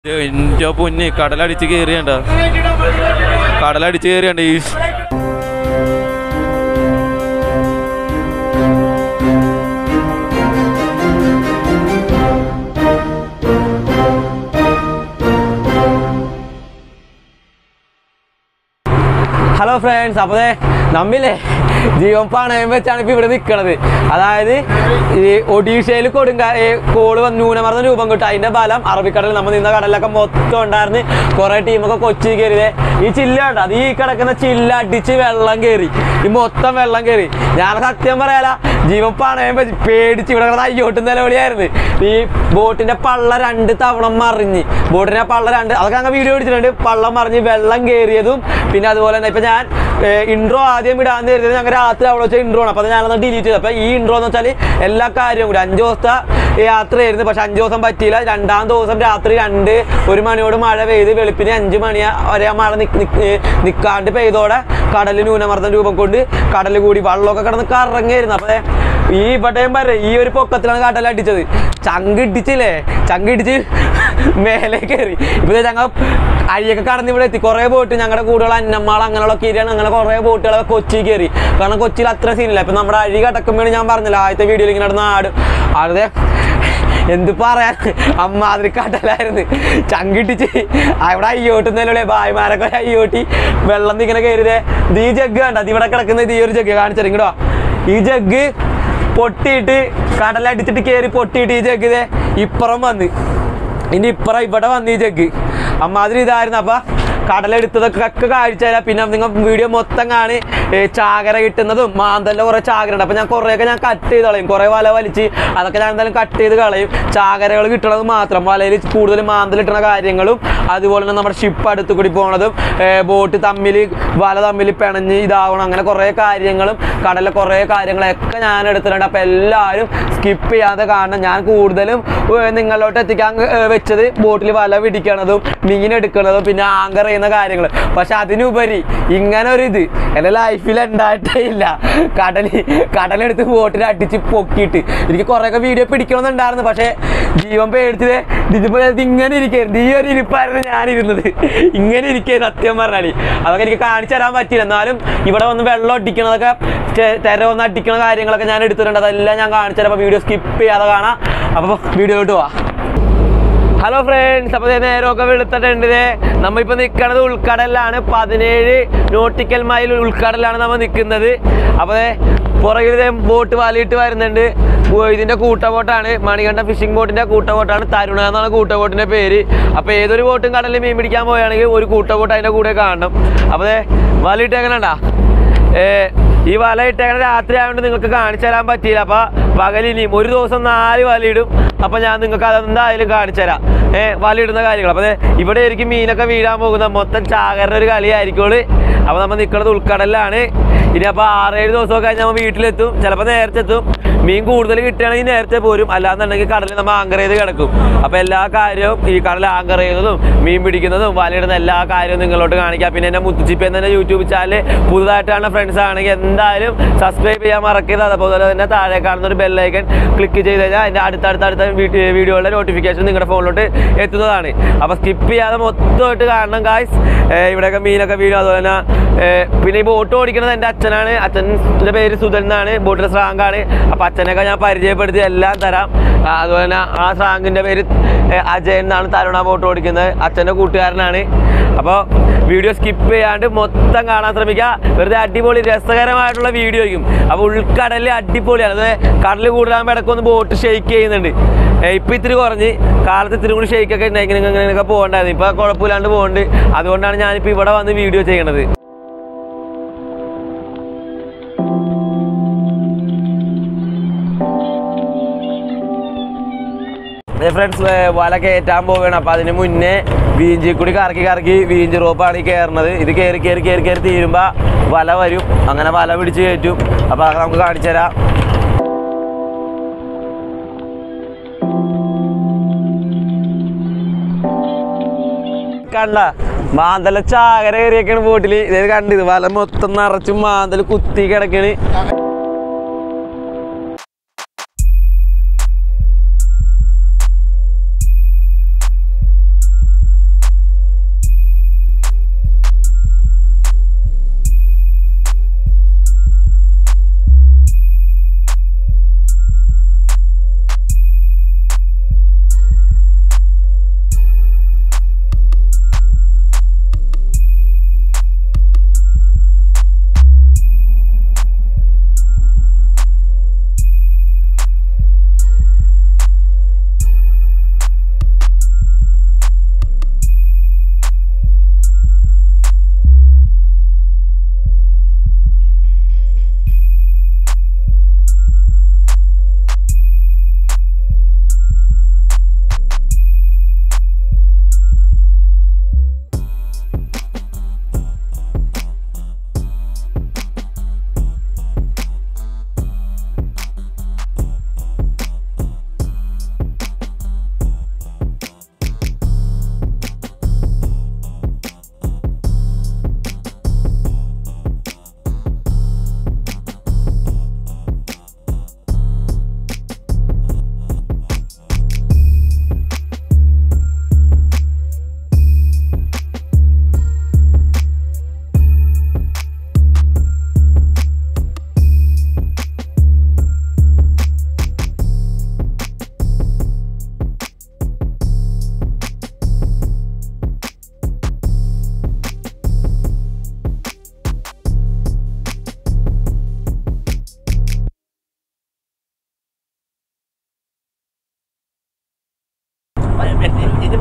എന്റെ പൊന്ന് കടലടിച്ച് കയറിയണ്ട കടലടിച്ച് കയറിയണ്ട ഈ ഹലോ ഫ്രണ്ട്സ് അപ്പോൾ നമ്മില്ലേ ജീവൻ പണയം വെച്ചാണ് ഇപ്പോൾ ഇവിടെ നിൽക്കണത് അതായത് ഈ ഒഡീഷയിൽ കൊടുങ്കാ ഈ കോള് വന്ന് ന്യൂനമർദ്ദ രൂപം കിട്ടും അതിന്റെ ഫലം അറബിക്കടലിൽ നമ്മൾ നിന്ന കടലിലൊക്കെ മൊത്തം ഉണ്ടായിരുന്നു കുറെ ടീമൊക്കെ കൊച്ചി കയറിയതേ ഈ ചില്ല ഉണ്ട് അത് ഈ കിടക്കുന്ന ചില്ല അടിച്ച് വെള്ളം കയറി ഈ മൊത്തം വെള്ളം കയറി ഞാൻ സത്യം പറയാല ജീവൻ പണയം വെച്ച് പേടിച്ച് ഇവിടെ കിടന്ന് അയ്യോട്ടും നിലവിളിയായിരുന്നു ഈ ബോട്ടിന്റെ പള്ള രണ്ട് തവണ മറിഞ്ഞ് ബോട്ടിന്റെ പള്ള രണ്ട് അതൊക്കെ ഞങ്ങൾ വീഡിയോ എടുത്തിട്ടുണ്ട് പള്ളം മറിഞ്ഞ് വെള്ളം കയറിയതും പിന്നെ അതുപോലെ തന്നെ ഇപ്പൊ ഞാൻ ഇൻട്രോ ആദ്യം ഇടാന്ന് കരുതിയത് ഞങ്ങൾ രാത്രി അവിടെ വെച്ച ഇൻട്രോ ആണ് അപ്പൊ അത് ഞാനത് ഡിലീറ്റ് ചെയ്തു അപ്പൊ ഈ ഇൻട്രോ എന്ന് വെച്ചാൽ എല്ലാ കാര്യവും കൂടി അഞ്ച് ദിവസത്തെ യാത്രയായിരുന്നു പക്ഷെ അഞ്ച് ദിവസം പറ്റിയില്ല രണ്ടാം ദിവസം രാത്രി രണ്ട് ഒരു മണിയോട് മഴ പെയ്ത് വെളുപ്പിന് അഞ്ച് മണി വരെ ആ മഴ നിക്ക് നിക്ക് നിക്കാണ്ട് പെയ്തോടെ കടലിൽ ന്യൂനമർദ്ദം രൂപം കൊണ്ട് കടൽ കൂടി വെള്ളമൊക്കെ കിടന്ന് കറങ്ങായിരുന്നു അപ്പൊ ദേ ഈ ഇവിടെയും പറയും ഈ ഒരു പൊക്കത്തിലാണ് കടൽ അടിച്ചത് ചങ്ക് ഇടിച്ചില്ലേ ചങ്ക് ഇടിച്ച് മേലെ കയറി ഇപ്പൊ ദേ ഞങ്ങൾ അഴിയൊക്കെ കടന്ന് ഇവിടെ എത്തി കുറേ ബോട്ട് ഞങ്ങളുടെ കൂടെയുള്ള അന്നമ്മാൾ അങ്ങനെയുള്ള കീരിയാണ് അങ്ങനെ കുറേ ബോട്ടുകളൊക്കെ കൊച്ചി കയറി കാരണം കൊച്ചിയിൽ അത്ര സീനില്ല ഇപ്പൊ നമ്മുടെ അഴി കടക്കുമ്പോൾ ഞാൻ പറഞ്ഞില്ല ആദ്യത്തെ വീഡിയോയിൽ ഇങ്ങനെ നടന്ന ആട് ആടെ എന്ത് പറയാൻ അമ്മാതിരി കടലായിരുന്നു ചങ്കിട്ടിച്ച് അവിടെ അയ്യോട്ടുന്നല്ലേ ഭായിമാരൊക്കെ അയ്യോട്ടി വെള്ളം ഇങ്ങനെ കയറിയതേ ഇത് ഈ ജഗ് കണ്ട അത് ഇവിടെ കിടക്കുന്ന ഇത് ഈ ഒരു ജഗ് കാണിച്ചു ഇങ്ങടോ ഈ ജഗ് പൊട്ടിയിട്ട് കടലടിച്ചിട്ട് കയറി പൊട്ടിയിട്ട് ഈ ജഗ് ഇതേ ഇപ്പുറം വന്ന് ഇനി ഇപ്പുറം ഇവിടെ വന്ന് ഈ ജഗ് അമ്മാതിരി ഇതായിരുന്നു അപ്പൊ കടലെടുത്തതൊക്കെ ഒക്കെ കാഴ്ച തരാം പിന്നെ നിങ്ങൾ വീഡിയോ മൊത്തം കാണി ഏ, ചാകര കിട്ടുന്നതും മാന്തലിന്റെ കുറെ ചാകര ഉണ്ട് അപ്പൊ ഞാൻ കുറേയൊക്കെ ഞാൻ കട്ട് ചെയ്ത് കളയും കുറെ വല വലിച്ച് അതൊക്കെ ഞാൻ എന്തായാലും കട്ട് ചെയ്ത് കളയും ചാകരകൾ കിട്ടണത് മാത്രം വലയിൽ കൂടുതൽ മാന്തൽ കിട്ടുന്ന കാര്യങ്ങളും അതുപോലെ തന്നെ നമ്മുടെ ഷിപ്പ് അടുത്ത് കൂടി പോണതും ബോട്ട് തമ്മിൽ വല തമ്മിൽ പിണഞ്ഞ് ഇതാവണം അങ്ങനെ കുറേ കാര്യങ്ങളും കടലിലെ കുറേ കാര്യങ്ങളൊക്കെ ഞാൻ എടുത്തിട്ടുണ്ട് അപ്പോൾ എല്ലാവരും സ്കിപ്പ് ചെയ്യാതെ കാണണം ഞാൻ കൂടുതലും ഏർ നിങ്ങളിലോട്ട് എത്തിക്കാൻ ഏർ വെച്ചത് ബോട്ടിൽ വല പിടിക്കണതും മീൻ എടുക്കണതും പിന്നെ ആങ്കർ ചെയ്യുന്ന കാര്യങ്ങൾ പക്ഷെ അതിനുപരി ഇങ്ങനെ ഒരു ഇത് എൻ്റെ ലൈഫിൽ ഉണ്ടായിട്ടേ ഇല്ല കടൽ കടലെടുത്ത് ബോട്ടിൽ അടിച്ച് പൊക്കിയിട്ട് എനിക്ക് കുറേയൊക്കെ വീഡിയോ പിടിക്കണമെന്നുണ്ടായിരുന്നു പക്ഷേ ജീവൻ പേടിച്ചത് ഇതിപ്പോ ഇത് ഇങ്ങനെ ഇരിക്കായിരുന്നു ഈ ഒരു ഇരിപ്പായിരുന്നു ഞാൻ ഇരുന്നത് ഇങ്ങനെ ഇരിക്കായിരുന്നു സത്യം പറഞ്ഞാൽ അതൊക്കെ എനിക്ക് കാണിച്ചു തരാൻ പറ്റില്ല എന്നാലും ഇവിടെ വന്ന് വെള്ളം അടിക്കണതൊക്കെ ചെ- തെര വന്ന് അടിക്കണ കാര്യങ്ങളൊക്കെ ഞാൻ എടുത്തിട്ടുണ്ട് അതെല്ലാം ഞാൻ കാണിച്ചു തരാം അപ്പോൾ വീഡിയോ സ്കിപ്പ് ചെയ്യാതെ കാണാം അപ്പോൾ വീഡിയോട്ട് പോവാം ഹലോ ഫ്രണ്ട്സ് അപ്പോൾ നേരമൊക്കെ വെളുത്തിട്ടുണ്ട് ദേ നമ്മ ഇപ്പൊ നിൽക്കുന്നത് ഉൾക്കടലിലാണ് പതിനേഴ് നോട്ടിക്കൽ മൈൽ ഉൾക്കടലിലാണ് നമ്മൾ നിൽക്കുന്നത് അപ്പോൾ ദേ പുറകിൽ ദേ ബോട്ട് വാലിയിട്ട് വരുന്നുണ്ട് ഉ- ഇതിന്റെ കൂട്ടബോട്ടാണ് മണികണ്ഠ ഫിഷിംഗ് ബോട്ടിന്റെ കൂട്ടബോട്ടാണ് തരുണ എന്നാണ് കൂട്ടബോട്ടിന്റെ പേര് അപ്പോൾ ഏതൊരു ബോട്ടും കടലിൽ മീൻ പിടിക്കാൻ പോവുകയാണെങ്കിൽ ഒരു കൂട്ടബോട്ട് അതിന്റെ കൂടെ കാണണം അപ്പോൾ ദേ വാലിയിട്ട് എങ്ങനെയുണ്ടാ ഏ, ഈ വല ഇട്ടേക്കണ രാത്രി ആയതുകൊണ്ട് നിങ്ങൾക്ക് കാണിച്ചു തരാൻ പറ്റിയില്ല അപ്പൊ പകലിനിയും ഒരു ദിവസം നാല് വലയിടും അപ്പൊ ഞാൻ നിങ്ങൾക്ക് അതെന്തായാലും കാണിച്ചു തരാം ഏഹ് വലയിടുന്ന കാര്യങ്ങൾ അപ്പൊ ദേ ഇവിടെ ആയിരിക്കും മീനൊക്കെ വീഴാൻ പോകുന്ന മൊത്തം ചാകരുടെ ഒരു കളിയായിരിക്കുള്ളൂ അപ്പൊ നമ്മൾ നിൽക്കുന്നത് ഉൾക്കടലിലാണ് ഇനി അപ്പൊ ആറേഴ് ദിവസമൊക്കെ കഴിഞ്ഞ് നമ്മൾ വീട്ടിലെത്തും ചിലപ്പോൾ നേരത്തെ എത്തും മീൻ കൂടുതൽ കിട്ടുകയാണെങ്കിൽ നേരത്തെ പോരും അല്ലാന്നുണ്ടെങ്കിൽ കടലിൽ നമ്മൾ ആങ്കർ ചെയ്ത് കിടക്കും അപ്പൊ എല്ലാ കാര്യവും ഈ കടൽ ആങ്കർ ചെയ്യുന്നതും മീൻ പിടിക്കുന്നതും വലയിടുന്ന എല്ലാ കാര്യവും നിങ്ങളോട്ട് കാണിക്കാം പിന്നെ എന്നെ മുത്തുച്ചിപ്പ് എന്ന യൂട്യൂബ് ചാനൽ പുതുതായിട്ടാണ് ഫ്രണ്ട്സ് ആണെങ്കിൽ എന്തായാലും സബ്സ്ക്രൈബ് ചെയ്യാൻ മറക്കരുത് അതുപോലെ തന്നെ താഴെ കാണുന്ന ഒരു ബെല്ലൈക്കൻ ക്ലിക്ക് ചെയ്ത് കഴിഞ്ഞാൽ അതിന്റെ അടുത്തടുത്ത അടുത്ത വീഡിയോയുടെ നോട്ടിഫിക്കേഷൻ നിങ്ങളുടെ ഫോണിലോട്ട് എത്തുന്നതാണ് അപ്പൊ സ്കിപ്പ് ചെയ്യാതെ മൊത്തമായിട്ട് കാണണം ഗായ്സ് ഇവിടെയൊക്കെ മീനൊക്കെ വീഴും അതുപോലെ തന്നെ ഏ, പിന്നെ ഈ ബോട്ട് ഓടിക്കുന്നത് എൻ്റെ അച്ഛനാണ് അച്ഛൻ്റെ പേര് സുധൻ എന്നാണ് ബോട്ടിലെ സ്രാങ്കാണ് അപ്പൊ അച്ഛനൊക്കെ ഞാൻ പരിചയപ്പെടുത്തി എല്ലാം തരാം ആ, അതുപോലെ തന്നെ ആ സ്രാങ്കിന്റെ പേര് ഏ, അജയൻ എന്നാണ് തരുണ ബോട്ട് ഓടിക്കുന്നത് അച്ഛൻ്റെ കൂട്ടുകാരനാണ് അപ്പോൾ വീഡിയോ സ്കിപ്പ് ചെയ്യാണ്ട് മൊത്തം കാണാൻ ശ്രമിക്കുക വെറുതെ അടിപൊളി രസകരമായിട്ടുള്ള വീഡിയോ ആയിരിക്കും അപ്പോൾ ഉൾക്കടലിൽ അടിപൊളിയാണ് അത് കടൽ കൂടുതലാകുമ്പോൾ ഇടയ്ക്കൊന്ന് ബോട്ട് ഷെയ്ക്ക് ചെയ്യുന്നുണ്ട് ഏ, ഇപ്പൊ ഇത്തിരി കുറഞ്ഞ് കാലത്ത് ഇത്തിരി കൂടി ഷെയ്ക്കൊക്കെ ഉണ്ടെങ്കിൽ ഇങ്ങനെ ഇങ്ങനെയൊക്കെ പോകണ്ടായിരുന്നു ഇപ്പൊ കുഴപ്പമില്ലാണ്ട് പോകുന്നുണ്ട് അതുകൊണ്ടാണ് ഞാനിപ്പോൾ ഇവിടെ വന്ന് വീഡിയോ ചെയ്യണത് ഫ്രണ്ട്സ് വല കയറ്റാൻ പോവുകയാണ് അപ്പൊ അതിന് മുന്നേ വീഞ്ചി കൂടി കറക്കി കറക്കി വീഞ്ചി റോപ്പാണ് ഈ കയറുന്നത് ഇത് കയറി കയറി കയറി കയറി തീരുമ്പോ വല വരും അങ്ങനെ വല പിടിച്ച് കയറ്റും അപ്പൊ അതൊക്കെ നമുക്ക് കാണിച്ചു തരാം കണ്ട മാന്തല ചാകര കയറിയൊക്കെയാണ് ബോട്ടില് ഇത് കണ്ടിത് വല മൊത്തം നിറച്ചും മാന്തൽ കുത്തി കിടക്കണ്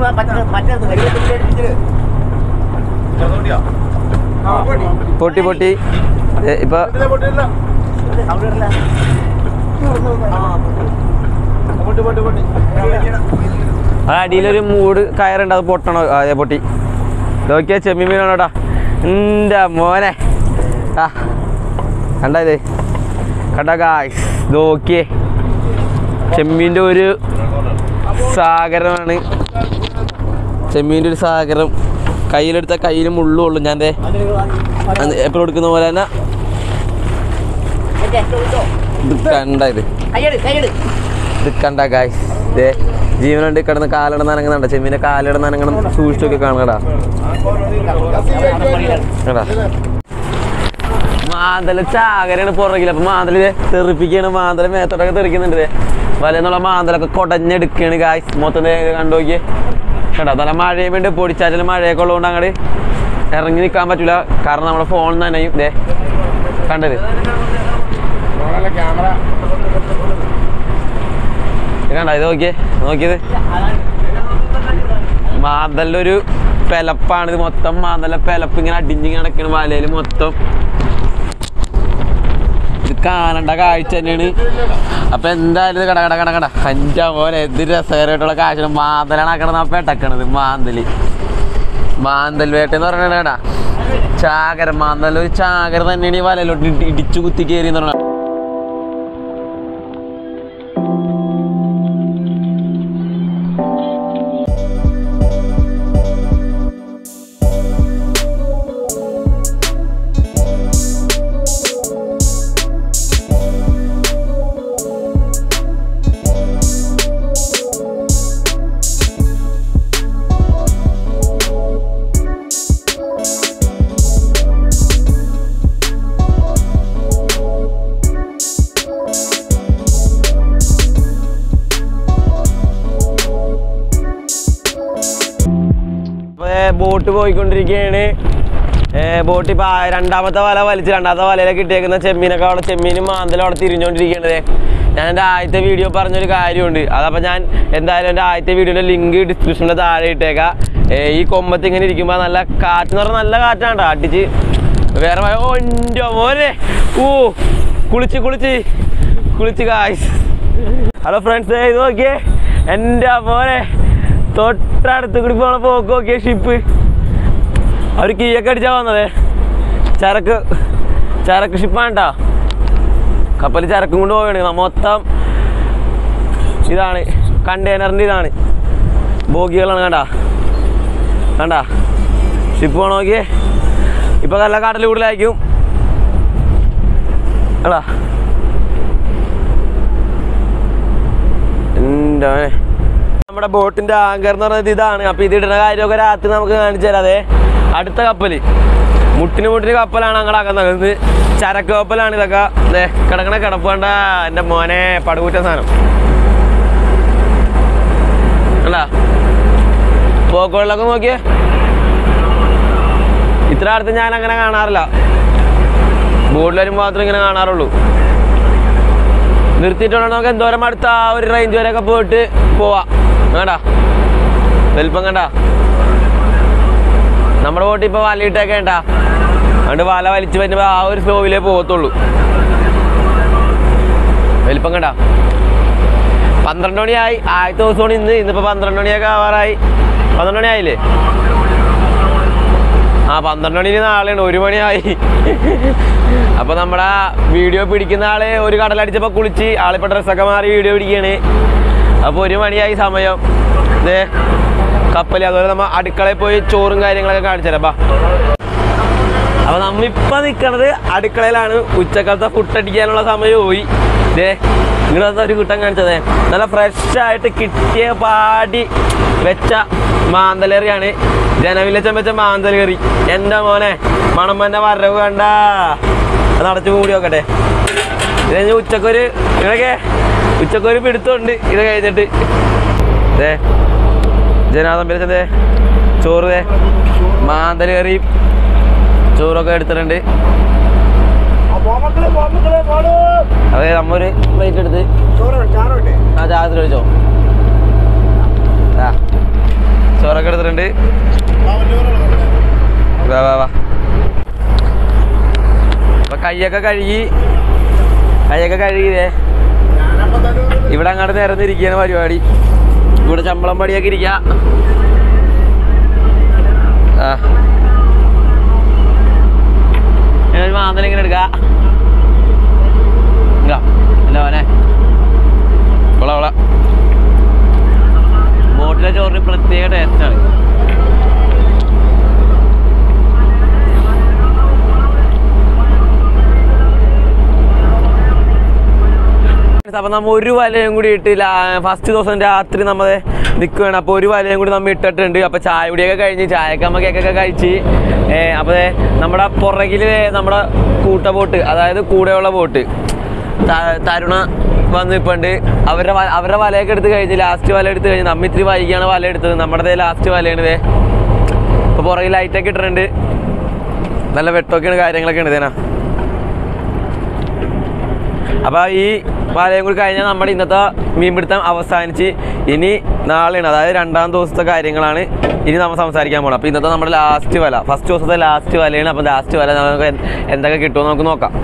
പൊട്ടി പൊട്ടി ഏ, ഇപ്പൊ ആ അടിയിലൊരു മൂട് കയറുണ്ട് അത് പൊട്ടണോ ആ, അതെ പൊട്ടി നോക്കിയാ ചെമ്മീൻ മീനാണോടാ എൻ്റെ മോനെ ആ കണ്ട ഇത് കണ്ട ഗായ്സ് നോക്കിയേ ചെമ്മീൻ്റെ ഒരു സാഗരമാണ് ചെമ്മീൻ്റെ ഒരു സാഗരം കയ്യിലെടുത്ത കയ്യിൽ മുള്ളുള്ളൂ ഞാൻ ദേ എപ്പോഴും എടുക്കുന്ന പോലെ തന്നെ ഇത് കണ്ട ഇത് ഇത് കണ്ട ഗായ്സ് ദേ ജീവനുണ്ട് കിടന്ന് കാലിടന്ന് അനങ്ങുന്നുണ്ട് ചെമ്മീൻ്റെ കാലിടന്ന് അനങ്ങണം സൂക്ഷിച്ചൊക്കെ കാണണടാ എടാ മാന്തല ചാകരയാണ് പുറകിൽ അപ്പൊ മാന്തല് ദേ തെറിപ്പിക്കാണ് മാന്തല മേത്തോട്ടൊക്കെ തെറിക്കുന്നുണ്ട് ദേ വലന്നുള്ള മാന്തലൊക്കെ കൊടഞ്ഞെടുക്കാണ് ഗായ്സ് മൊത്തം ദേ കണ്ടു നോക്കിയേ കേട്ടോ നല്ല മഴയും വേണ്ടി പൊടിച്ചാലും മഴയൊക്കെ ഉള്ളതുകൊണ്ട് അങ്ങോട്ട് ഇറങ്ങി നിൽക്കാൻ പറ്റില്ല കാരണം നമ്മുടെ ഫോൺ നനയും ദേ കണ്ടത് ഇത് കണ്ട ഇത് നോക്കിയേ നോക്കിയത് മാന്തലിന്റെ ഒരു പെലപ്പാണ് ഇത് മൊത്തം മാന്തല പെലപ്പ് ഇങ്ങനെ അടിഞ്ഞിങ്ങനെ നടക്കണ വലയിൽ മൊത്തം ഇത് കാണണ്ട കാഴ്ച തന്നെയാണ് അപ്പൊ എന്തായാലും ഇത് കട കട കട കട അഞ്ചാ പോലെ എന്ത് രസകരമായിട്ടുള്ള കാഴ്ച മാന്തലാണ് ആ കിടന്ന പെട്ടക്കണത് മാന്തല് മാന്തൽ വേട്ട എന്ന് പറഞ്ഞാൽ കടാ ചാകര മാന്തൽ ഒരു ചാകര തന്നെയാണ് ഈ വലയിലോട്ട് ഇടി- ഇടിച്ചു കുത്തി കയറി എന്ന് പറഞ്ഞാൽ ബോട്ട് പോയിക്കൊണ്ടിരിക്കുകയാണ് ബോട്ട് ഇപ്പൊ ആ രണ്ടാമത്തെ വല വലിച്ച് രണ്ടാമത്തെ വലയിലേക്ക് ഇട്ടേക്കുന്ന ചെമ്മീനൊക്കെ അവിടെ ചെമ്മീനും മാന്തലും അവിടെ തിരിഞ്ഞുകൊണ്ടിരിക്കുകയാണ് ഞാൻ എൻ്റെ ആദ്യത്തെ വീഡിയോ പറഞ്ഞൊരു കാര്യമുണ്ട് അതപ്പോൾ ഞാൻ എന്തായാലും എൻ്റെ ആദ്യത്തെ വീഡിയോയുടെ ലിങ്ക് ഡിസ്ക്രിപ്ഷൻ്റെ താഴെ ഇട്ടേക്കാം ഏ, ഈ കൊമ്പത്ത് ഇങ്ങനെ ഇരിക്കുമ്പോൾ നല്ല കാറ്റ് എന്ന് പറഞ്ഞാൽ നല്ല കാറ്റാണ് ട്ടോ. അടിച്ച് വേറെ മഴ- ഓ എൻ്റെ മോനെ ഓ കുളിച്ച് കുളിച്ച് കുളിച്ച് കായ്സ് ഹലോ ഫ്രണ്ട്സ് ഇത് നോക്കിയേ എൻ്റെ മോനെ തൊട്ടടുത്ത് കൂടി പോണ പോക്ക് നോക്കിയ ഷിപ്പ് അവർ കീയൊക്കെ അടിച്ചാ വന്നതേ ചരക്ക് ചരക്ക് ഷിപ്പാണ് കേട്ടോ കപ്പൽ ചരക്കും കൊണ്ട് പോവുകയാണ് മൊത്തം ഇതാണ് കണ്ടെയ്നറിൻ്റെ ഇതാണ് ബോഗികളാണ് കണ്ട കണ്ട ഷിപ്പ് പോണ നോക്കിയേ ഇപ്പൊ നല്ല കടൽ കൂടുതലായിരിക്കും എടാ എൻ്റെ മോനെ. നമ്മുടെ ബോട്ടിന്റെ ആങ്കർ എന്ന് പറയുന്നത് ഇതാണ് അപ്പൊ ഇത് ഇടുന്ന കാര്യമൊക്കെ രാത്രി നമുക്ക് കാണിച്ചു തരാം അതെ അടുത്ത കപ്പല് മുട്ടിന് മുട്ടിന് കപ്പലാണ് അങ്ങടാക്കുന്നത് ഇത് ചരക്ക് കപ്പലാണ് ഇതൊക്കെ ദേ കിടക്കണ കിടപ്പ് കണ്ട എൻ്റെ മോനെ പടുകൂറ്റ സാധനം അല്ല പോക്കുകളിലൊക്കെ നോക്കിയേ ഇത്ര അടുത്ത് ഞാൻ അങ്ങനെ കാണാറില്ല ബോട്ടിൽ വരുമ്പോൾ മാത്രമേ ഇങ്ങനെ കാണാറുള്ളൂ നിർത്തിയിട്ടുണ്ടോ നമുക്ക് എന്തോരം അടുത്ത ആ ഒരു റേഞ്ച് വരെയൊക്കെ പോയിട്ട് പോവാം വേണ്ട വലിപ്പം കണ്ട നമ്മുടെ ബോട്ട് ഇപ്പൊ വലയിട്ടൊക്കെ ഉണ്ടാ അതുകൊണ്ട് വല വലിച്ചു വരുമ്പോ ആ ഒരു സ്ലോവിലേ പോകത്തുള്ളൂ വലിപ്പം കണ്ട പന്ത്രണ്ട് മണിയായി ആദ്യത്തെ ദിവസമാണ് ഇന്ന് ഇന്നിപ്പോ പന്ത്രണ്ട് മണിയൊക്കെ ആവാറായി പന്ത്രണ്ട് മണി ആയില്ലേ ആ പന്ത്രണ്ട് മണിന് നാളെയാണ് ഒരു മണിയായി അപ്പൊ നമ്മുടെ വീഡിയോ പിടിക്കുന്ന ആള് ഒരു കടലടിച്ചപ്പോ കുളിച്ച് ആളിപ്പോ ഡ്രസ്സൊക്കെ മാറി വീഡിയോ പിടിക്കാണ് അപ്പൊ ഒരു മണിയായി സമയം ദേ കപ്പല് അതുപോലെ നമ്മ അടുക്കളയിൽ പോയി ചോറും കാര്യങ്ങളൊക്കെ കാണിച്ചുതരാം ബാ അപ്പൊ നമ്മിപ്പോ നിക്കണത് അടുക്കളയിലാണ് ഉച്ചക്കാലത്തെ ഫുഡ് അടിക്കാനുള്ള സമയം പോയി ദേ നിങ്ങളത് ഒരു കൂട്ടം കാണിച്ചതേ നല്ല ഫ്രഷ് ആയിട്ട് കിട്ടിയ പാടി വെച്ച മാന്തലേറിയാണ് ജനവിലച്ചം വെച്ച മാന്തൽ കറി എൻ്റെ മോനെ മണമ്മൻ്റെ വരവ് കണ്ട അത് അടച്ചു മൂടി നോക്കട്ടെ ഇത് കഴിഞ്ഞ് ഉച്ചക്കൊരു ഇതൊക്കെ ഉച്ചക്കൊരു പിടുത്തമുണ്ട് ഇത് കഴിഞ്ഞിട്ട് ദേ ജനാദം പിരിച്ചതേ ചോറ് ദേ മാന്തൽ കറിയും ചോറൊക്കെ എടുത്തിട്ടുണ്ട് അതെ നമ്മൊരു പ്ലേറ്റ് എടുത്ത് ആ ചാകത്തിൽ വെച്ചോ ആ ചോറൊക്കെ എടുത്തിട്ടുണ്ട് വാ വാ വാ അപ്പൊ കൈയൊക്കെ കഴുകി കൈയൊക്കെ കഴുകിയതേ ഇവിടെ അങ്ങോട്ട് നിരന്നിരിക്കുകയാണ് പരിപാടി ഇവിടെ ശമ്പളം പടിയൊക്കെ ഇരിക്ക ആ ഇങ്ങനെ ഒരു മാന്തൽ ഇങ്ങനെ എടുക്ക ഇങ്ങ. അല്ല മോനെ കൊള കൊള ബോട്ടിലെ ചോറിന് പ്രത്യേക ടേസ്റ്റാണ് അപ്പൊ നമ്മ ഒരു വലയും കൂടി ഇട്ട് ഫസ്റ്റ് ദിവസം രാത്രി നമ്മൾ നിൽക്കുകയാണ് അപ്പോൾ ഒരു വലയും കൂടി നമ്മൾ ഇട്ടിട്ടുണ്ട് അപ്പോൾ ചായ കുടിയൊക്കെ കഴിഞ്ഞ് ചായക്കമ്മ കേക്കൊക്കെ കഴിച്ച് ഏ, അപ്പോൾ ദേ നമ്മുടെ പുറകിൽ നമ്മുടെ കൂട്ട ബോട്ട് അതായത് കൂടെയുള്ള ബോട്ട് ത- തരുണ വന്ന് ഇപ്പുണ്ട് അവരുടെ വ- അവരുടെ വലയൊക്കെ എടുത്ത് കഴിഞ്ഞ് ലാസ്റ്റ് വല എടുത്ത് കഴിഞ്ഞ് നമ്മ ഇത്തിരി വൈകിയാണ് വല എടുത്തത് നമ്മുടെ ലാസ്റ്റ് വലയാണ് ഇതേ ഇപ്പോൾ പുറകിൽ ലൈറ്റൊക്കെ ഇട്ടിട്ടുണ്ട് നല്ല വെട്ടമൊക്കെയാണ് കാര്യങ്ങളൊക്കെ ഉണ്ട് ഇതേനാ അപ്പൊ ഈ വലയും കൂടി കഴിഞ്ഞാൽ നമ്മുടെ ഇന്നത്തെ മീൻപിടുത്തം അവസാനിച്ച് ഇനി നാളെയാണ് അതായത് രണ്ടാം ദിവസത്തെ കാര്യങ്ങളാണ് ഇനി നമ്മൾ സംസാരിക്കാൻ പോകണം അപ്പൊ ഇന്നത്തെ നമ്മുടെ ലാസ്റ്റ് വല ഫസ്റ്റ് ദിവസത്തെ ലാസ്റ്റ് വലയാണ് അപ്പൊ ലാസ്റ്റ് വല നമുക്ക് എന്ത്- എന്തൊക്കെ കിട്ടുമെന്ന് നമുക്ക് നോക്കാം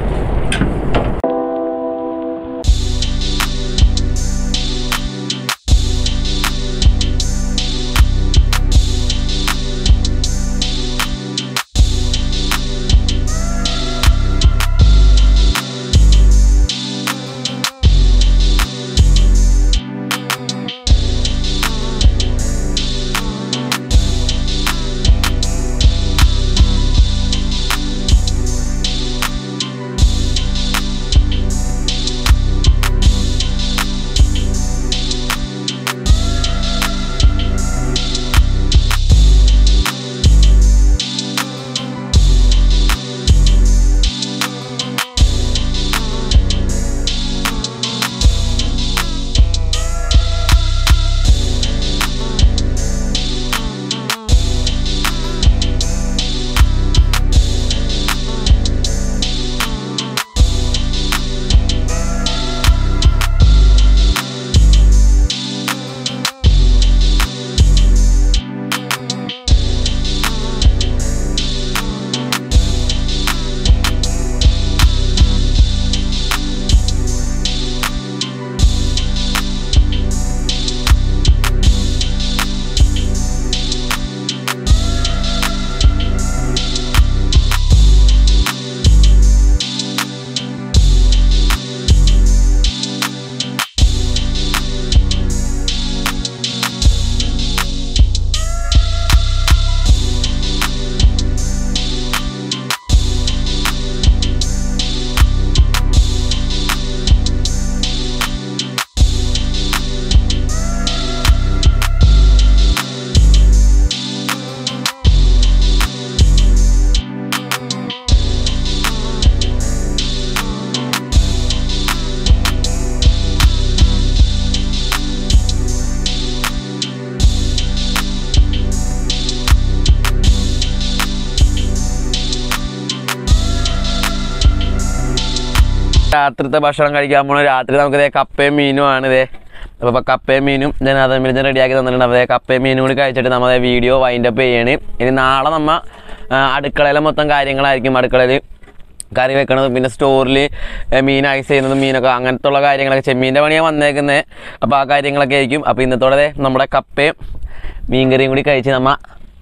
രാത്രിത്തെ ഭക്ഷണം കഴിക്കാൻ പോണ രാത്രി നമുക്ക് ഇതേ കപ്പയും മീനും ആണ് ഇതേ അപ്പോൾ ഇപ്പോൾ കപ്പയും മീനും ഞാൻ അതമ്മിൽ റെഡിയാക്കി തന്നിട്ടുണ്ട് അപ്പോൾ കപ്പയും മീനും കൂടി കഴിച്ചിട്ട് നമ്മൾ വീഡിയോ വൈൻഡപ്പ് ചെയ്യണേ ഇനി നാളെ നമ്മ ആ, അടുക്കളയിലെ മൊത്തം കാര്യങ്ങളായിരിക്കും അടുക്കളയിൽ കറി വെക്കണത് പിന്നെ സ്റ്റോറിൽ മീൻ ഐസ് ചെയ്യുന്നതും മീനൊക്കെ അങ്ങനത്തെ ഉള്ള കാര്യങ്ങളൊക്കെ ചെമ്മീൻ്റെ പണിയാണ് വന്നേക്കുന്നത് അപ്പോൾ ആ കാര്യങ്ങളൊക്കെ ആയിരിക്കും അപ്പോൾ ഇന്നത്തോടെ ദേ നമ്മുടെ കപ്പയും മീൻ കറിയും കൂടി കഴിച്ച് നമ്മ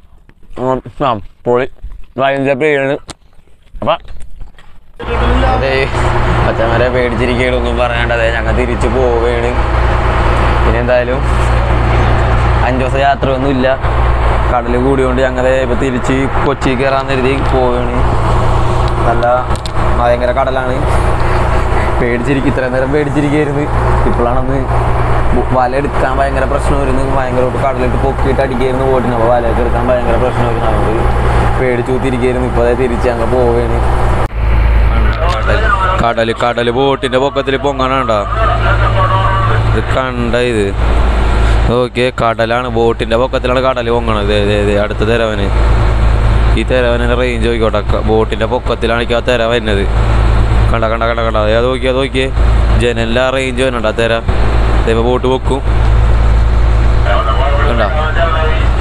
ഉം, ആ പൊളി വൈൻഡപ്പ് ചെയ്യണത് അപ്പം അതെ അച്ഛന്മാരെ പേടിച്ചിരിക്കുകയൊന്നും പറയാണ്ടതെ ഞങ്ങൾ തിരിച്ചു പോവുകയാണ് പിന്നെ എന്തായാലും അഞ്ചു ദിവസം യാത്ര ഒന്നും ഇല്ല കടൽ കൂടിയോണ്ട് ഞങ്ങൾ ഇപ്പൊ തിരിച്ച് കൊച്ചി കയറാൻ കരുതി പോവുകയാണ് നല്ല ഭയങ്കര കടലാണ് പേടിച്ചിരിക്കും ഇത്രയും നേരം പേടിച്ചിരിക്കുകയായിരുന്നു ഇപ്പോഴാണന്ന് വല എടുക്കാൻ ഭയങ്കര പ്രശ്നമായിരുന്നു ഭയങ്കരമായിട്ട് കടലിട്ട് പൊക്കിയിട്ട് അടിക്കായിരുന്നു പോയിട്ടുണ്ട് അപ്പോൾ വലയൊക്കെ എടുക്കാൻ ഭയങ്കര പ്രശ്നമായിരുന്നു അതുകൊണ്ട് പേടിച്ചു കൂത്തിരിക്കുകയായിരുന്നു ഇപ്പോൾ അതായത് തിരിച്ച് ഞങ്ങൾ പോവുകയാണ് കടല് കടല് ബോട്ടിന്റെ പൊക്കത്തിൽ പൊങ്ങണുണ്ടോ ഇത് കണ്ട ഇത് നോക്കിയേ കടലാണ് ബോട്ടിന്റെ പൊക്കത്തിലാണ് കടല് പൊങ്ങണത് ദേ, ദേ, ദേ, അടുത്ത തെരവന് ഈ തെരവനെ റേഞ്ച് നോക്കിക്കോട്ടെ ക- ബോട്ടിന്റെ പൊക്കത്തിലാണ് എനിക്ക് ആ തെര വരുന്നത് കണ്ട കണ്ട കണ്ട കണ്ട അത് നോക്കിയാ അത് നോക്കിയേ ജനലിന്റെ ആ റേഞ്ച് വരുന്നുണ്ട് ആ തെര ദൈവ ബോട്ട് പൊക്കും കണ്ട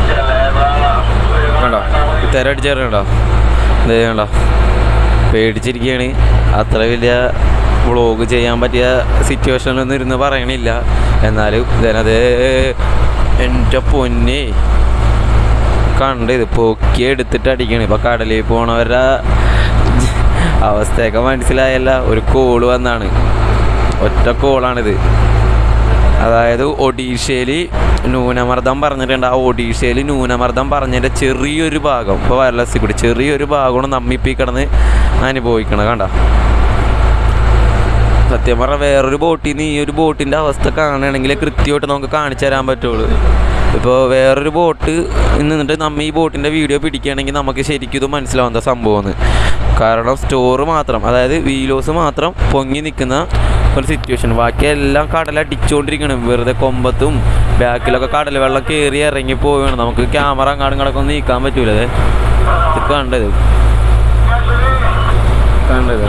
തിര അടിച്ചേറണ്ടോ ഇതേ കണ്ടോ പേടിച്ചിരിക്കുകയാണ് അത്ര വലിയ വ്ളോഗ് ചെയ്യാൻ പറ്റിയ സിറ്റുവേഷനിലൊന്നും ഇരുന്ന് പറയണില്ല എന്നാലും ഇതേ എൻ്റെ പൊന്നെ കണ്ട് ഇത് പൊക്കി എടുത്തിട്ട് അടിക്കണ് ഇപ്പൊ കടലിൽ പോണവരുടെ അവസ്ഥയൊക്കെ മനസ്സിലായല്ല ഒരു കോള് വന്നാണ് ഒറ്റ കോളാണിത് അതായത് ഒഡീഷയിൽ ന്യൂനമർദ്ദം പറഞ്ഞിട്ടുണ്ട് ആ ഒഡീഷയിൽ ന്യൂനമർദ്ദം പറഞ്ഞതിൻ്റെ ചെറിയൊരു ഭാഗം ഇപ്പോൾ വയർലെസ്സിൽ കൂടി ചെറിയൊരു ഭാഗമാണ് നമ്മിപ്പി കിടന്ന് അനുഭവിക്കണം കണ്ട സത്യം പറഞ്ഞാൽ വേറൊരു ബോട്ടിൽ നിന്ന് ഈ ഒരു ബോട്ടിൻ്റെ അവസ്ഥ കാണുകയാണെങ്കിൽ കൃത്യമായിട്ട് നമുക്ക് കാണിച്ചു തരാൻ പറ്റുള്ളൂ ഇപ്പോൾ വേറൊരു ബോട്ട് നിന്നിട്ട് നമ്മ ഈ ബോട്ടിൻ്റെ വീഡിയോ പിടിക്കുകയാണെങ്കിൽ നമുക്ക് ശരിക്കും ഇത് മനസ്സിലാവും എന്താ സംഭവം കാരണം സ്റ്റോറ് മാത്രം അതായത് വീലോസ് മാത്രം പൊങ്ങി നിൽക്കുന്ന ഒരു സിറ്റുവേഷൻ ബാക്കി എല്ലാം കടലടിച്ചുകൊണ്ടിരിക്കണം വെറുതെ കൊമ്പത്തും ബാക്കിലൊക്കെ കടൽ വെള്ളം കയറി ഇറങ്ങി പോവുകയാണ് നമുക്ക് ക്യാമറ അങ്ങാടും ഇങ്ങോട്ടൊക്കെ നീക്കാൻ പറ്റൂല ഇത് ഇത് കണ്ടത് കണ്ടത്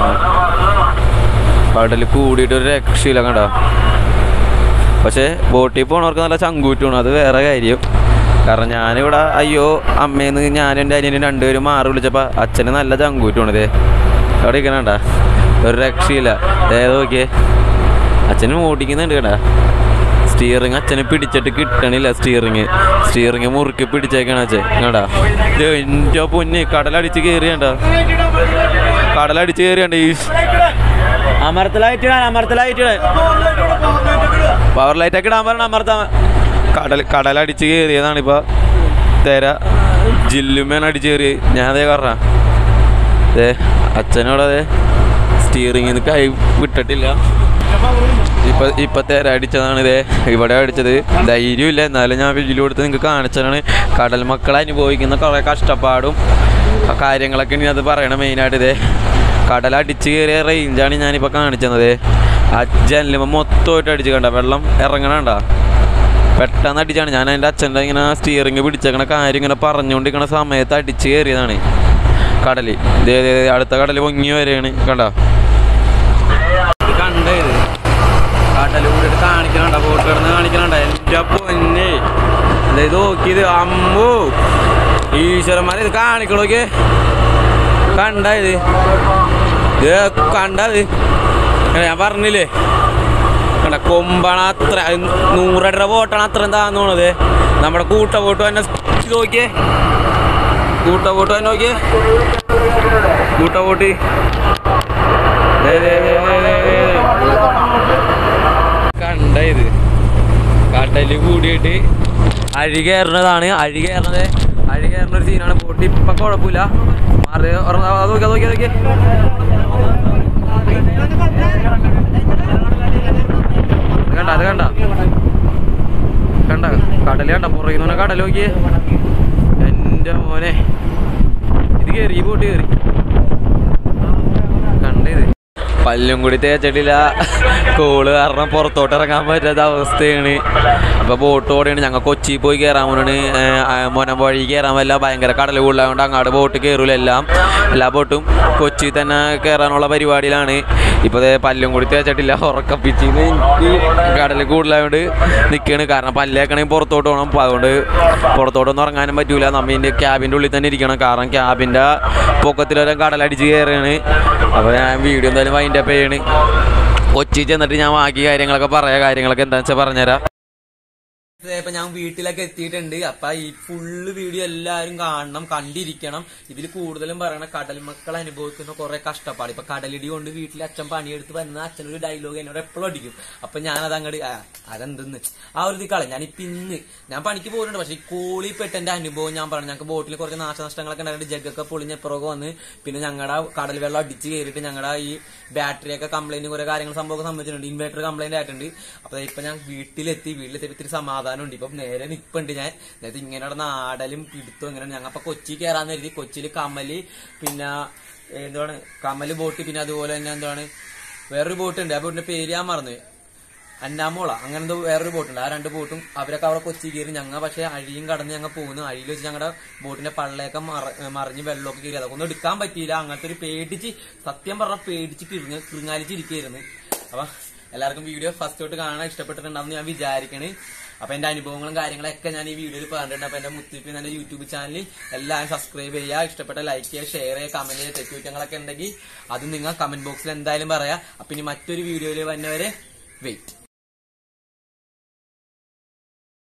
കടൽ കൂടിയിട്ട് ഒരു രക്ഷയില്ല കണ്ടോ പക്ഷേ ബോട്ടിൽ പോണവർക്ക് നല്ല ചങ്കൂറ്റാണ് അത് വേറെ കാര്യം കാരണം ഞാനിവിടെ അയ്യോ അമ്മേന്ന് ഞാനും എൻ്റെ അനിയനും രണ്ടുപേരും മാറി വിളിച്ചപ്പോൾ അച്ഛന് നല്ല ചങ്കൂറ്റാണ് ഇതേ അവിടെ ഇരിക്കണണ്ട ഒരു രക്ഷയില്ല ഏത് നോക്കിയേ അച്ഛനും ഓടിക്കുന്നുണ്ട് കേട്ടാ സ്റ്റിയറിങ് അച്ഛനെ പിടിച്ചിട്ട് കിട്ടണില്ല സ്റ്റിയറിങ് സ്റ്റിയറിങ് മുറുക്കി പിടിച്ചേക്കണ അച്ഛൻ കേട്ടാ ഇത് എൻ്റെ പൊന്ന് കടലടിച്ച് കയറിയണ്ട കടലടിച്ച് കയറിയണ്ട ഈ അമർത്തലായിട്ട് അമർത്തലായിട്ട് പവർ ലൈറ്റ് ഒക്കെ ഇടാൻ പറഞ്ഞ അമർത്താൻ കടൽ കടലടിച്ച് കയറിയതാണ് ഇപ്പൊ തെര ജില്ലുമേണ് അടിച്ച് കയറി ഞാൻ അതേ പറഞ്ഞ അതെ അച്ഛനോട് അതെ സ്റ്റിയറിങ്ങിൽ കൈ വിട്ടിട്ടില്ല ഇപ്പൊ ഇപ്പൊ തെര അടിച്ചതാണ് ഇതേ ഇവിടെ അടിച്ചത് ധൈര്യമില്ല എന്നാലും ഞാൻ വീഡിയോ കൊടുത്ത് നിങ്ങൾക്ക് കാണിച്ചതാണ് കടൽ മക്കൾ അനുഭവിക്കുന്ന കുറേ കഷ്ടപ്പാടും ആ കാര്യങ്ങളൊക്കെ ഇനി അത് പറയണം മെയിനായിട്ട് ഇതേ കടലടിച്ച് കയറിയ റേഞ്ചാണ് ഞാനിപ്പോൾ കാണിച്ചത് ആ ജനലുമ മൊത്തമായിട്ട് അടിച്ച് കണ്ട വെള്ളം ഇറങ്ങണണ്ട പെട്ടെന്ന് അടിച്ചാണ് ഞാൻ എൻ്റെ അച്ഛൻ്റെ ഇങ്ങനെ സ്റ്റിയറിങ് പിടിച്ചേക്കണ കാര്യം ഇങ്ങനെ പറഞ്ഞുകൊണ്ടിരിക്കണ സമയത്ത് അടിച്ച് കയറിയതാണ് കടല് ദേ ദേ ദേ അടുത്ത കടല് പൊങ്ങി വരെയാണ് കണ്ട കണ്ടേ ഇത് കടല് കൂടിയിട്ട് കാണിക്കണണ്ട ബോട്ട് കിടന്ന് കാണിക്കണണ്ട എൻ്റെ പൊന്നെ ദേ ഇത് നോക്കിയത് അമ്മോ ഈശ്വരന്മാരെ ഇത് കാണിക്കണോക്കെ കണ്ട ഇത് ഇത് കണ്ടത് ഞാൻ പറഞ്ഞില്ലേ കണ്ട കൊമ്പാണ് അത്ര നൂറടര ബോട്ടാണ് അത്രയും താന്നോണത് നമ്മുടെ കൂട്ട ബോട്ട് തന്നെ ഇത് നോക്കിയേ കൂട്ട ബോട്ട് തന്നെ നോക്കിയേ കൂട്ട ബോട്ട് ദേ, ദേ, ദേ, ദേ, ദേ, ദേ. കണ്ട ഇത് കടല് കൂടിയിട്ട് അഴി കയറുന്നതാണ് അഴി കയറുന്നത് അഴി കയറുന്ന ഒരു സീനാണ് ബോട്ട് ഇപ്പൊ കുഴപ്പമില്ല മാറി അത് നോക്കി അത് നോക്കി അത് നോക്കി അത് കണ്ട അത് കണ്ട കണ്ട കടല് കണ്ട പുറകിൽ നിന്ന് കടൽ നോക്കിയേ എൻ്റെ മോനെ ഇത് കയറി ഈ ബോട്ട് കയറി കണ്ടത് പല്ലും കൂടി തേച്ചിട്ടില്ല കോള് കാരണം പുറത്തോട്ട് ഇറങ്ങാൻ പറ്റാത്ത അവസ്ഥയാണ് അപ്പൊ ബോട്ട് ഓടെയാണ് ഞങ്ങൾ കൊച്ചി പോയി കയറാൻ പോണാണ് മൊനം വഴി കയറാൻ വല്ല ഭയങ്കര കടൽ കൂടുതലായതുകൊണ്ട് അങ്ങാട് ബോട്ട് കയറൂല എല്ലാം എല്ലാ ബോട്ടും കൊച്ചി തന്നെ കയറാനുള്ള പരിപാടിയിലാണ് ഇപ്പോൾ ദേ പല്ലും കൂടി തേച്ചിട്ടില്ല ഉറക്കപ്പിച്ചിന്ന് എനിക്ക് കടൽ കൂടുതലായതുകൊണ്ട് നിൽക്കുകയാണ് കാരണം പല്ലേക്കണമെങ്കിൽ പുറത്തോട്ട് പോകണം അപ്പോൾ അതുകൊണ്ട് പുറത്തോട്ടൊന്നും ഇറങ്ങാനും പറ്റൂല നമ്മ ഇതിൻ്റെ ക്യാബിൻ്റെ ഉള്ളിൽ തന്നെ ഇരിക്കണം കാരണം ക്യാബിൻ്റെ പൊക്കത്തിലൊരു കടലടിച്ച് കയറുകയാണ് അപ്പോൾ ഞാൻ വീഡിയോ എന്തായാലും വൈൻഡ് അപ്പ് ചെയ്യണ് കൊച്ചി ചെന്നിട്ട് ഞാൻ ബാക്കി കാര്യങ്ങളൊക്കെ പറയാ കാര്യങ്ങളൊക്കെ എന്താണെന്ന് വെച്ചാൽ പറഞ്ഞുതരാം ഇപ്പൊ ഞാൻ വീട്ടിലൊക്കെ എത്തിയിട്ടുണ്ട് അപ്പൊ ഈ ഫുള്ള് വീഡിയോ എല്ലാവരും കാണണം കണ്ടിരിക്കണം ഇതിൽ കൂടുതലും പറയണ കടൽ മക്കൾ അനുഭവിക്കുന്ന കുറെ കഷ്ടപ്പാട് ഇപ്പൊ കടലിടി കൊണ്ട് വീട്ടിൽ അച്ഛൻ പണിയെടുത്ത് വരുന്ന അച്ഛനൊരു ഡയലോഗ് എന്നോട് എപ്പോഴും അടിക്കും അപ്പൊ ഞാനത് അങ്ങോട്ട് അതെന്തെന്ന് ആ ഒരു ഇതിക്കാളെ ഞാനിപ്പോ ഇന്ന് ഞാൻ പണിക്ക് പോകുന്നുണ്ട് പക്ഷെ ഈ കോളി പെട്ട എന്റെ അനുഭവം ഞാൻ പറഞ്ഞു ഞങ്ങൾക്ക് ബോട്ടിൽ കുറച്ച് നാശനഷ്ടങ്ങളൊക്കെ ഉണ്ടായിട്ട് ജഗ്ഗൊക്കെ പൊളിഞ്ഞ പുറകെ വന്ന് പിന്നെ ഞങ്ങളുടെ കടൽ വെള്ളം അടിച്ച് കയറിയിട്ട് ഞങ്ങളുടെ ഈ ബാറ്ററി ഒക്കെ കംപ്ലൈന്റ് കുറെ കാര്യങ്ങൾ സംഭവം സംഭവിച്ചിട്ടുണ്ട് ഇൻവേർട്ടർ കംപ്ലൈന്റ് ആയിട്ടുണ്ട് അപ്പൊ ഇപ്പൊ ഞാൻ വീട്ടിലെത്തി വീട്ടിലെത്തി ഇത്തിരി സമാധാനമുണ്ട് ഇപ്പൊ നേരെ നിപ്പുണ്ട് ഞാൻ നേരത്തെ ഇങ്ങനെ നടന്ന ആടലും പിടുത്തും ഇങ്ങനെ ഞങ്ങൾ അപ്പൊ കൊച്ചി കയറാന്ന് കരുതി കൊച്ചിയിൽ കമല് പിന്നെ എന്താണ് കമല് ബോട്ട് പിന്നെ അതുപോലെ തന്നെ എന്താണ് വേറൊരു ബോട്ട് ഉണ്ട് ആ ബോട്ടിന്റെ പേര് ഞാൻ മറന്നു അന്നാമോള അങ്ങനെ എന്തോ വേറൊരു ബോട്ടുണ്ട് ആ രണ്ട് ബോട്ടും അവരൊക്കെ അവിടെ കൊച്ചി കയറി ഞങ്ങൾ പക്ഷെ അഴിയും കടന്ന് ഞങ്ങൾ പോകുന്നു അഴിയിൽ വെച്ച് ഞങ്ങളുടെ ബോട്ടിന്റെ പള്ളയൊക്കെ മറ- മറിഞ്ഞ് വെള്ളമൊക്കെ കയറി അതൊക്കെ ഒന്നും എടുക്കാൻ പറ്റിയില്ല അങ്ങനത്തെ ഒരു പേടിച്ച് സത്യം പറഞ്ഞ പേടിച്ച് കിറിഞ്ഞ് കിറിങ്ങാലിച്ചിരിക്കുകയായിരുന്നു അപ്പൊ എല്ലാവർക്കും വീഡിയോ ഫസ്റ്റ് തൊട്ട് കാണാൻ ഇഷ്ടപ്പെട്ടിട്ടുണ്ടാവും ഞാൻ വിചാരിക്കണ് അപ്പൊ എന്റെ അനുഭവങ്ങളും കാര്യങ്ങളൊക്കെ ഞാൻ ഈ വീഡിയോയിൽ പറഞ്ഞിട്ടുണ്ട് അപ്പൊ എന്റെ മുത്തിപ്പി എന്റെ യൂട്യൂബ് ചാനലിൽ എല്ലാവരും സബ്സ്ക്രൈബ് ചെയ്യുക ഇഷ്ടപ്പെട്ട ലൈക്ക് ചെയ്യുക ഷെയർ ചെയ്യുക കമന്റ് ചെയ്യുക തെറ്റുകുറ്റങ്ങളൊക്കെ ഉണ്ടെങ്കിൽ അത് നിങ്ങൾ കമന്റ് ബോക്സിൽ എന്തായാലും പറയാം അപ്പൊ ഇനി മറ്റൊരു വീഡിയോയിൽ വന്നവരെ വെയിറ്റ്